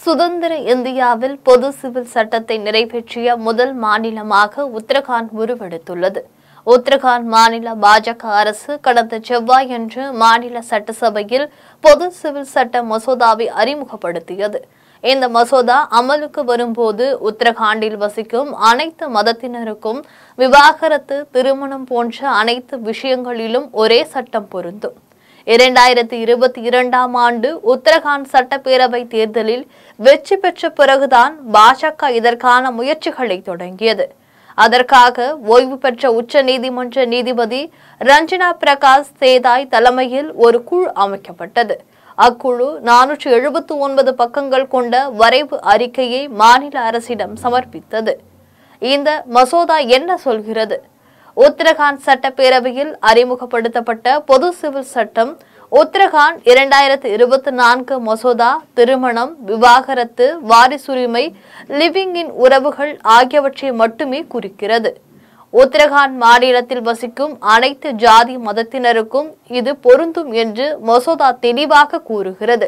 சுதந்திர இந்தியாவில் பொது சிவில் சட்டத்தை நிறைவேற்றிய முதல் மாநிலமாக உத்தரகாண்ட் உருவெடுத்துள்ளது உத்தரகாண்ட் மாநில பாஜக அரசு கடந்த செவ்வாயன்று மாநில சட்டசபையில் பொது சிவில் சட்ட மசோதாவை அறிமுகப்படுத்தியது இந்த மசோதா அமலுக்கு வரும்போது உத்தரகாண்டில் வசிக்கும் அனைத்து மதத்தினருக்கும் விவாகரத்து திருமணம் போன்ற அனைத்து விஷயங்களிலும் ஒரே சட்டம் பொருந்தும் இரண்டாயிரத்தி இருபத்தி இரண்டாம் ஆண்டு உத்தரகாண்ட் சட்டப்பேரவை தேர்தலில் வெற்றி பெற்ற பிறகுதான் பாஜக இதற்கான முயற்சிகளை தொடங்கியது அதற்காக ஓய்வு பெற்ற உச்ச நீதிமன்ற நீதிபதி ரஞ்சனா பிரகாஷ் சேதாய் தலைமையில் ஒரு குழு அமைக்கப்பட்டது அக்குழு நானூற்று எழுபத்து ஒன்பது பக்கங்கள் கொண்ட வரைவு அறிக்கையை மாநில அரசிடம் சமர்ப்பித்தது இந்த மசோதா என்ன சொல்கிறது உத்தரகாண்ட் சட்டப்பேரவையில் அறிமுகப்படுத்தப்பட்ட பொது சிவில் சட்டம் உத்தரகாண்ட் இரண்டாயிரத்து இருபத்தி நான்கு மசோதா திருமணம் விவாகரத்து வாரிசுரிமை லிவிங் இன் உறவுகள் ஆகியவற்றை மட்டுமே குறிக்கிறது உத்தரகாண்ட் மாநிலத்தில் வசிக்கும் அனைத்து ஜாதி மதத்தினருக்கும் இது பொருந்தும் என்று மசோதா தெளிவாக கூறுகிறது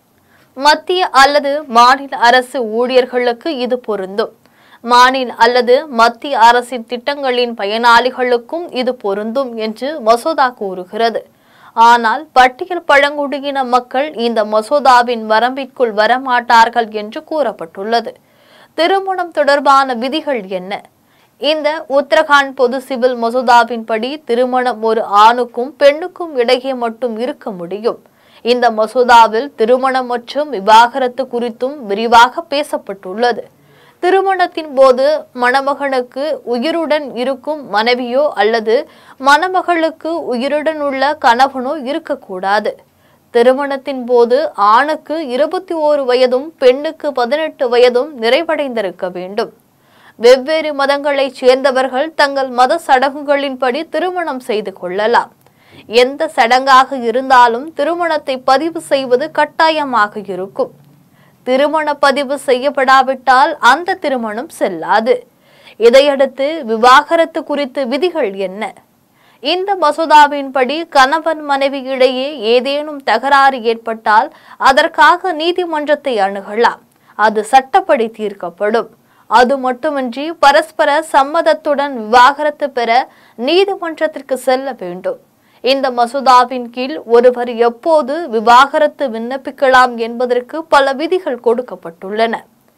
மத்திய அல்லது மாநில அரசு ஊழியர்களுக்கு இது பொருந்தும் மாநில அல்லது மத்திய அரசின் திட்டங்களின் பயனாளிகளுக்கும் இது பொருந்தும் என்று மசோதா கூறுகிறது ஆனால் பட்டியல் பழங்குடியின மக்கள் இந்த மசோதாவின் வரம்பிற்குள் வரமாட்டார்கள் என்று கூறப்பட்டுள்ளது திருமணம் தொடர்பான விதிகள் என்ன இந்த உத்தரகாண்ட் பொது சிவில் மசோதாவின்படி திருமணம் ஒரு ஆணுக்கும் பெண்ணுக்கும் இடையே மட்டும் இருக்க முடியும் இந்த மசோதாவில் திருமணம் மற்றும் விவாகரத்து குறித்தும் விரிவாக பேசப்பட்டுள்ளது திருமணத்தின் போது மணமகனுக்கு உயிருடன் இருக்கும் மனைவியோ அல்லது மணமகளுக்கு உயிருடன் உள்ள கணவனோ இருக்கக்கூடாது திருமணத்தின் போது ஆணுக்கு இருபத்தி ஓரு வயதும் பெண்ணுக்கு பதினெட்டு வயதும் நிறைவடைந்திருக்க வேண்டும் வெவ்வேறு மதங்களைச் சேர்ந்தவர்கள் தங்கள் மத சடங்குகளின்படி திருமணம் செய்து கொள்ளலாம் எந்த சடங்காக இருந்தாலும் திருமணத்தை பதிவு செய்வது கட்டாயமாக இருக்கும் திருமண பதிவு செய்யப்படாவிட்டால் அந்த திருமணம் செல்லாது இதையடுத்து விவாகரத்து குறித்து விதிகள் என்ன இந்த மசோதாவின்படி கணவன் மனைவி இடையே ஏதேனும் தகராறு ஏற்பட்டால் அதற்காக நீதிமன்றத்தை அணுகலாம் அது சட்டப்படி தீர்க்கப்படும் அது மட்டுமின்றி பரஸ்பர சம்மதத்துடன் விவாகரத்து பெற நீதிமன்றத்திற்கு செல்ல வேண்டும் இந்த மசோதாவின் கீழ் ஒருவர் எப்போது விவாகரத்து விண்ணப்பிக்கலாம் என்பதற்கு பல விதிகள் கொடுக்கப்பட்டுள்ளன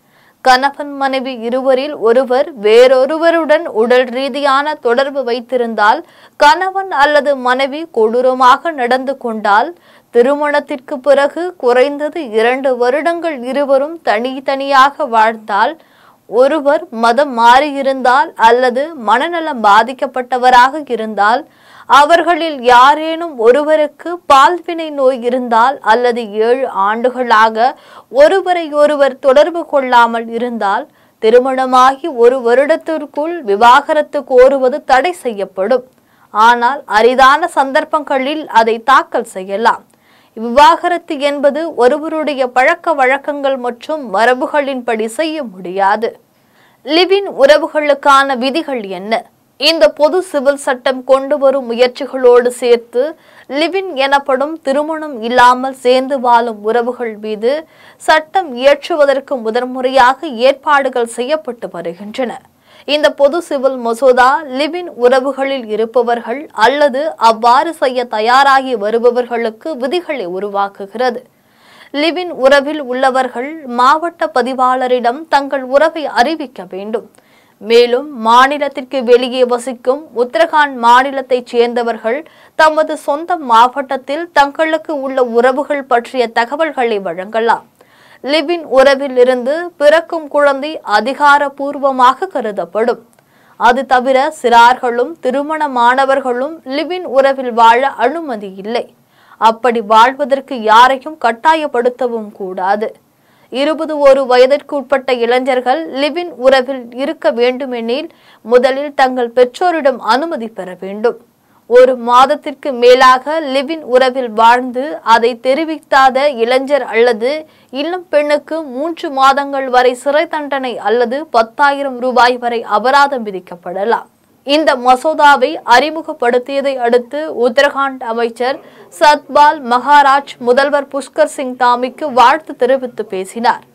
கணவன் மனைவி இருவரில் ஒருவர் வேறொருவருடன் உடல் ரீதியான தொடர்பு வைத்திருந்தால் கணவன் அல்லது மனைவி கொடூரமாக நடந்து கொண்டால் திருமணத்திற்கு பிறகு குறைந்தது இரண்டு வருடங்கள் இருவரும் தனித்தனியாக வாழ்ந்தால் ஒருவர் மதம் மாறியிருந்தால் அல்லது மனநலம் பாதிக்கப்பட்டவராக இருந்தால் அவர்களில் யாரேனும் ஒருவருக்கு பால்வினை நோய் இருந்தால் அல்லது ஏழு ஆண்டுகளாக ஒருவரை ஒருவர் தொடர்பு கொள்ளாமல் இருந்தால் திருமணமாகி ஒரு வருடத்திற்குள் விவாகரத்து கோருவது தடை செய்யப்படும் ஆனால் அரிதான சந்தர்ப்பங்களில் அதை தாக்கல் செய்யலாம் விவாகரத்து என்பது ஒருவருடைய பழக்க வழக்கங்கள் மற்றும் மரபுகளின்படி செய்ய முடியாது லிவின் உறவுகளுக்கான விதிகள் என்ன இந்த பொது சிவில் சட்டம் கொண்டு வரும் முயற்சிகளோடு சேர்த்து லிவின் எனப்படும் திருமணம் இல்லாமல் சேர்ந்து வாழும் உறவுகள் மீது சட்டம் இயற்றுவதற்கு முதன்முறையாக ஏற்பாடுகள் செய்யப்பட்டு வருகின்றன இந்த பொது சிவில் மசோதா லிவின் உறவுகளில் இருப்பவர்கள் அல்லது அவ்வாறு செய்ய தயாராகி வருபவர்களுக்கு விதிகளை உருவாக்குகிறது லிவின் உறவில் உள்ளவர்கள் மாவட்ட பதிவாளரிடம் தங்கள் உறவை அறிவிக்க வேண்டும் மேலும் மாநிலத்திற்கு வெளியே வசிக்கும் உத்தரகாண்ட் மாநிலத்தைச் சேர்ந்தவர்கள் தமது சொந்த மாவட்டத்தில் தங்களுக்கு உள்ள உறவுகள் பற்றிய தகவல்களை வழங்கலாம் லிவின் உறவில் இருந்து பிறக்கும் குழந்தை அதிகாரப்பூர்வமாக கருதப்படும் அது தவிர சிறார்களும் திருமணமானவர்களும் லிவின் உறவில் வாழ அனுமதி இல்லை அப்படி வாழ்வதற்கு யாரையும் கட்டாயப்படுத்தவும் கூடாது இருபது ஒரு வயதிற்கு உட்பட்ட இளைஞர்கள் லிவின் உறவில் இருக்க வேண்டுமெனில் முதலில் தங்கள் பெற்றோரிடம் அனுமதி பெற வேண்டும் ஒரு மாதத்திற்கு மேலாக லிவின் உறவில் வாழ்ந்து அதை தெரிவிக்காத இளைஞர் அல்லது இளம் பெண்ணுக்கு மூன்று மாதங்கள் வரை சிறை தண்டனை அல்லது பத்தாயிரம் ரூபாய் வரை அபராதம் விதிக்கப்படலாம் இந்த மசோதாவை அறிமுகப்படுத்தியதை அடுத்து உத்தரகாண்ட் அமைச்சர் சத்பால் மகாராஜ் முதல்வர் புஷ்கர் சிங் தாமிக்கு வாழ்த்து தெரிவித்து பேசினார்